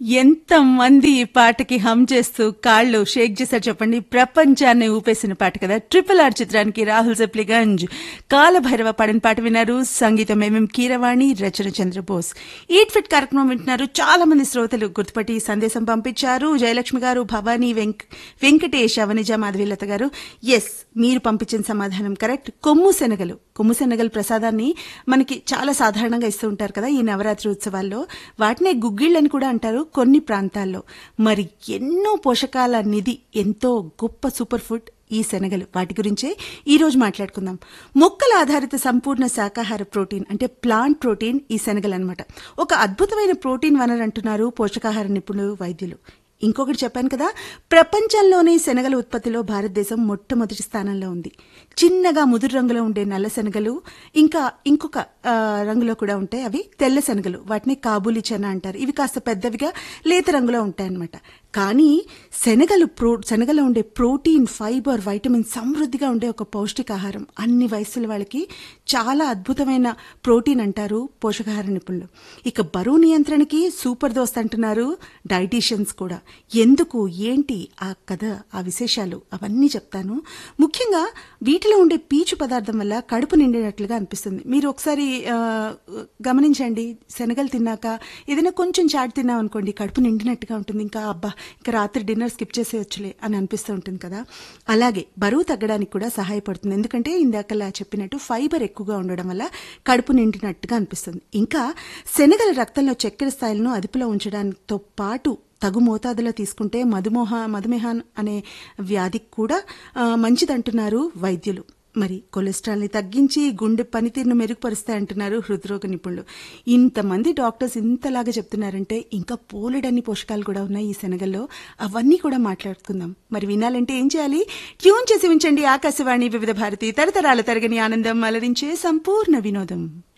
ఎంతమంది ఈ పాటకి హమ్ చేస్తూ కాళ్ళు షేక్ చేశారు చెప్పండి ప్రపంచాన్ని ఊపేసిన పాట కదా ట్రిపుల్ ఆర్ చిత్రానికి రాహుల్ జప్లిగంజ్ కాలభైరవ పాడిన పాట విన్నారు సంగీతం ఎంఎం కీరవాణి రచన చంద్రబోస్ ఈట్ ఫిట్ కార్యక్రమం వింటున్నారు చాలా మంది శ్రోతలు గుర్తుపట్టి సందేశం పంపించారు జయలక్ష్మి గారు భవానీ వెంక్ వెంకటేష్ అవనిజ మాధవీలత గారు ఎస్ మీరు పంపించిన సమాధానం కరెక్ట్ కొమ్ము శనగలు కొమ్ము శనగల ప్రసాదాన్ని మనకి చాలా సాధారణంగా ఇస్తూ ఉంటారు కదా ఈ నవరాత్రి ఉత్సవాల్లో వాటినే గుగ్గిళ్ళని కూడా అంటారు కొన్ని ప్రాంతాల్లో మరి ఎన్నో పోషకాల నిధి ఎంతో గొప్ప సూపర్ ఫుడ్ ఈ శనగలు వాటి గురించే ఈ రోజు మాట్లాడుకుందాం మొక్కల ఆధారిత సంపూర్ణ శాకాహార ప్రోటీన్ అంటే ప్లాంట్ ప్రోటీన్ ఈ శనగలు అనమాట ఒక అద్భుతమైన ప్రోటీన్ వనరు అంటున్నారు పోషకాహార నిపుణులు వైద్యులు ఇంకొకటి చెప్పాను కదా ప్రపంచంలోనే శనగల ఉత్పత్తిలో భారతదేశం మొట్టమొదటి స్థానంలో ఉంది చిన్నగా ముదురు రంగులో ఉండే నల్ల శనగలు ఇంకా ఇంకొక ఆ, రంగులో కూడా ఉంటాయి అవి తెల్ల శనగలు వాటిని కాబూలి చెన అంటారు ఇవి కాస్త పెద్దవిగా లేత రంగులో ఉంటాయన్నమాట కానీ శనగలు ప్రో శనగలో ఉండే ప్రోటీన్ ఫైబర్ వైటమిన్ సమృద్ధిగా ఉండే ఒక పౌష్టికాహారం అన్ని వయసుల వాళ్ళకి చాలా అద్భుతమైన ప్రోటీన్ అంటారు పోషకాహార నిపుణులు ఇక బరువు నియంత్రణకి సూపర్ దోస్త్ అంటున్నారు డైటీషియన్స్ కూడా ఎందుకు ఏంటి ఆ కథ ఆ విశేషాలు అవన్నీ చెప్తాను ముఖ్యంగా వీటిలో ఉండే పీచు పదార్థం వల్ల కడుపు నిండినట్లుగా అనిపిస్తుంది మీరు ఒకసారి ఆ, గమనించండి శనగలు తిన్నాక ఏదైనా కొంచెం చాట్ తిన్నాం అనుకోండి కడుపు నిండినట్టుగా ఉంటుంది ఇంకా అబ్బా ఇంకా రాత్రి డిన్నర్ స్కిప్ చేసేయచ్చులే అని అనిపిస్తూ ఉంటుంది కదా అలాగే బరువు తగ్గడానికి కూడా సహాయపడుతుంది ఎందుకంటే ఇందాకలా చెప్పినట్టు ఫైబర్ ఎక్కువగా ఉండడం వల్ల కడుపు నిండినట్టుగా అనిపిస్తుంది ఇంకా శనగల రక్తంలో చక్కెర స్థాయిలను అదుపులో ఉంచడంతో పాటు తగు మోతాదులో తీసుకుంటే మధుమోహ మధుమేహం అనే వ్యాధికి కూడా ఆ, మంచిదంటున్నారు వైద్యులు మరి కొలెస్ట్రాల్ని తగ్గించి గుండె పనితీరును మెరుగుపరుస్తాయి అంటున్నారు హృద్రోగ నిపుణులు ఇంతమంది డాక్టర్స్ ఇంతలాగా చెప్తున్నారంటే ఇంకా పోలెడన్ని పోషకాలు కూడా ఉన్నాయి ఈ శనగల్లో అవన్నీ కూడా మాట్లాడుకుందాం మరి వినాలంటే ఏం చేయాలి ట్యూన్ చేసి ఉంచండి ఆకాశవాణి వివిధ భారతి తరతరాల తరగని ఆనందం అలరించే సంపూర్ణ వినోదం